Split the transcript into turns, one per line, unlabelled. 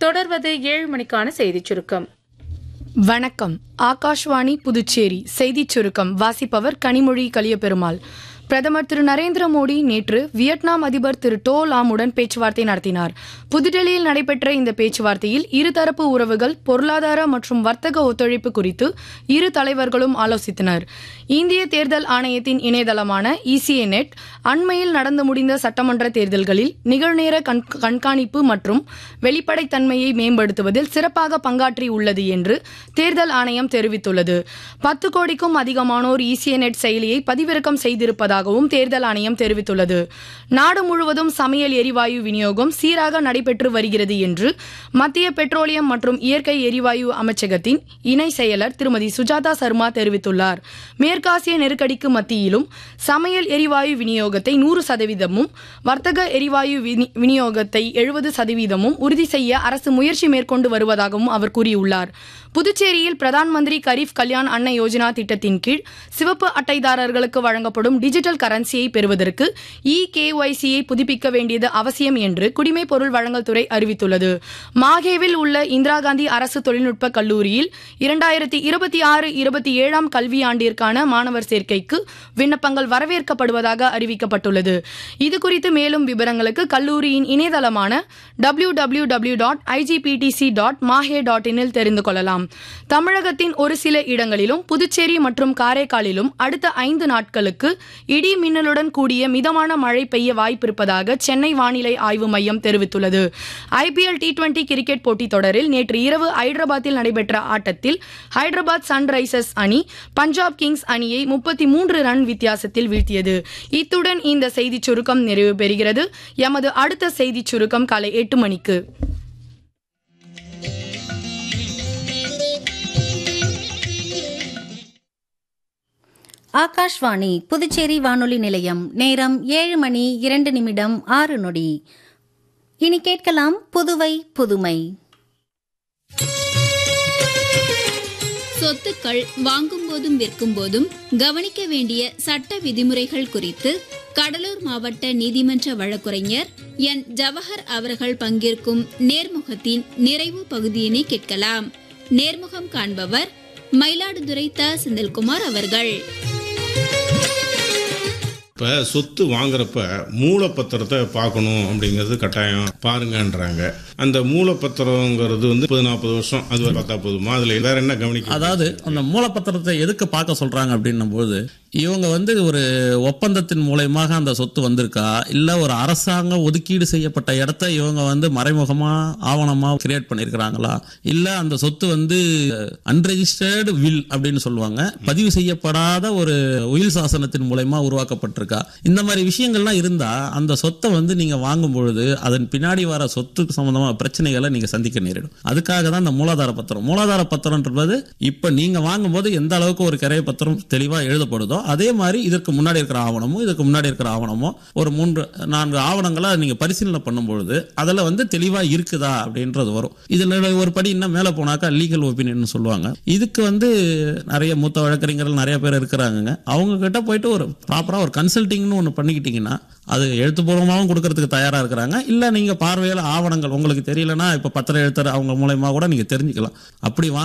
தொடர்வது ஏழு மணிக்கான செய்திச் சுருக்கம்
வணக்கம் ஆகாஷ்வாணி புதுச்சேரி செய்திச் சுருக்கம் வாசிப்பவர் கனிமொழி கலியபெருமாள் பிரதமர் திரு நரேந்திர மோடி நேற்று வியட்நாம் அதிபர் திரு டோ லாமுடன் பேச்சுவார்த்தை நடத்தினார் புதுடெல்லியில் நடைபெற்ற இந்த பேச்சுவார்த்தையில் இருதரப்பு உறவுகள் பொருளாதார மற்றும் வர்த்தக ஒத்துழைப்பு குறித்து இரு தலைவர்களும் ஆலோசித்தனர் இந்திய தேர்தல் ஆணையத்தின் இணையதளமான இசிஏ நெட் அண்மையில் நடந்து முடிந்த சட்டமன்ற தேர்தல்களில் நிகழ்நேர கண்- கண்காணிப்பு மற்றும் வெளிப்படைத்தன்மையை மேம்படுத்துவதில் சிறப்பாக பங்காற்றி உள்ளது என்று தேர்தல் ஆணையம் தெரிவித்துள்ளது பத்து கோடிக்கும் அதிகமானோர் இசிஏ நெட் செயலியை பதிவிறக்கம் செய்திருப்பதாகவும் தேர்தல் ஆணையம் தெரிவித்துள்ளது நாடு முழுவதும் சமையல் எரிவாயு விநியோகம் சீராக நடைபெற்று வருகிறது என்று மத்திய பெட்ரோலியம் மற்றும் இயற்கை எரிவாயு அமைச்சகத்தின் இணை செயலர் திருமதி சுஜாதா சர்மா தெரிவித்துள்ளார் மேற்காசிய நெருக்கடிக்கு மத்தியிலும் சமையல் எரிவாயு விநியோகத்தை நூறு சதவீதமும் வர்த்தக எரிவாயு வினி- விநியோகத்தை எழுபது சதவீதமும் உறுதி செய்ய அரசு முயற்சி மேற்கொண்டு வருவதாகவும் அவர் கூறியுள்ளார் புதுச்சேரியில் பிரதான் மந்திரி கரீப் கல்யாண் அன்ன யோஜனா திட்டத்தின் கீழ் சிவப்பு அட்டைதாரர்களுக்கு வழங்கப்படும் டிஜிட்டல் கரன்சியை பெறுவதற்கு இ கேஒய்சியை புதுப்பிக்க வேண்டியது அவசியம் என்று குடிமைப் பொருள் வழங்கல் துறை அறிவித்துள்ளது மாகேவில் உள்ள இந்திரா காந்தி அரசு தொழில்நுட்ப கல்லூரியில் இரண்டாயிரத்தி இருபத்தி ஆறு இருபத்தி ஏழாம் கல்வியாண்டிற்கான மாணவர் சேர்க்கைக்கு விண்ணப்பங்கள் வரவேற்கப்படுவதாக அறிவிக்கப்பட்டுள்ளது இதுகுறித்து மேலும் விவரங்களுக்கு கல்லூரியின் இணையதளமான W W W dot IGPDC dot Mahe dot இனில் தெரிந்து கொள்ளலாம் தமிழகத்தின் ஒரு சில இடங்களிலும் புதுச்சேரி மற்றும் காரைக்காலிலும் அடுத்த ஐந்து நாட்களுக்கு இடி மின்னலுடன் கூடிய மிதமான மழை பெய்ய வாய்ப்பிருப்பதாக சென்னை வானிலை ஆய்வு மையம் தெரிவித்துள்ளது ஐபிஎல் டி டுவெண்டி கிரிக்கெட் போட்டித் தொடரில் நேற்று இரவு ஹைதராபாத்தில் நடைபெற்ற ஆட்டத்தில் ஹைதராபாத் சன்ரைசர்ஸ் அணி பஞ்சாப் கிங்ஸ் அணியை முப்பத்தி மூன்று ரன் வித்தியாசத்தில் வீழ்த்தியது இத்துடன் இந்த செய்திச் சுருக்கம் நிறைவு பெறுகிறது எமது அடுத்த செய்திச் சுருக்கம் காலை எட்டு மணிக்கு
ஆகாஷ்வாணி புதுச்சேரி வானொலி நிலையம் நேரம் ஏழு மணி இரண்டு நிமிடம் ஆறு நொடி இனி கேட்கலாம் புதுவை புதுமை
சொத்துக்கள் வாங்கும் போதும் விற்கும் போதும் கவனிக்க வேண்டிய சட்ட விதிமுறைகள் குறித்து கடலூர் மாவட்ட நீதிமன்ற வழக்குரைஞர் என் ஜவஹர் அவர்கள் பங்கேற்கும் நேர்முகத்தின் நிறைவு பகுதியினை கேட்கலாம் நேர்முகம் காண்பவர் மயிலாடுதுறை த செந்தில்குமார் அவர்கள்
இப்போ சொத்து வாங்குறப்ப மூலப்பத்திரத்தை பார்க்கணும் அப்படிங்கிறது கட்டாயம் பாருங்கன்றாங்க அந்த மூலப்பத்திரங்கிறது வந்து முப்பது நாற்பது வருஷம் அது ஒரு பார்த்தா போதுமா அதில் வேற என்ன கவனிக்க
அதாவது அந்த மூலப்பத்திரத்தை எதுக்கு பார்க்க சொல்றாங்க அப்படின்னும் போது இவங்க வந்து ஒரு ஒப்பந்தத்தின் மூலயமாக அந்த சொத்து வந்திருக்கா இல்ல ஒரு அரசாங்க ஒதுக்கீடு செய்யப்பட்ட இடத்த இவங்க வந்து மறைமுகமா ஆவணமா கிரியேட் பண்ணிருக்கிறாங்களா இல்ல அந்த சொத்து வந்து அன்ரெஜிஸ்டர்டு வில் அப்படின்னு சொல்லுவாங்க பதிவு செய்யப்படாத ஒரு உயில் சாசனத்தின் மூலயமா உருவாக்கப்பட்டிருக்கா இந்த மாதிரி விஷயங்கள்லாம் இருந்தா அந்த சொத்தை வந்து நீங்க வாங்கும் பொழுது அதன் பின்னாடி வர சொத்துக்கு சம்பந்தமா பிரச்சனைகளை நீங்க சந்திக்க நேரிடும் அதுக்காக தான் இந்த மூலாதார பத்திரம் மூலாதார பத்திரம்ன்றது இப்ப நீங்க வாங்கும்போது எந்த அளவுக்கு ஒரு கிரைய பத்திரம் தெளிவா எழுதப்படுதோ அதே மாதிரி இதற்கு முன்னாடி இருக்கிற ஆவணமும் இதுக்கு முன்னாடி இருக்கிற ஆவணமும் ஒரு மூன்று நான்கு ஆவணங்களை நீங்க பரிசீலனை பண்ணும்பொழுது அதுல வந்து தெளிவா இருக்குதா அப்படின்றது வரும் இதுல ஒரு படி இன்னும் மேல போனாக்கா லீகல் ஒப்பீனியன் சொல்லுவாங்க இதுக்கு வந்து நிறைய மூத்த வழக்கறிஞர்கள் நிறைய பேர் இருக்கிறாங்க அவங்க கிட்ட போயிட்டு ஒரு ப்ராப்பரா ஒரு கன்சல்டிங்னு ஒன்று பண்ணிக்கிட்டீங்கன்னா அது எழுத்துப்பூர்வமாகவும் கொடுக்கறதுக்கு தயாரா இருக்கிறாங்க இல்ல நீங்க பார்வையில ஆவணங்கள் உங்களுக்கு தெரியலன்னா இப்ப பத்திர எழுத்தர் அவங்க மூலயமா கூட நீங்க தெரிஞ்சுக்கலாம் அப்படி வாங்க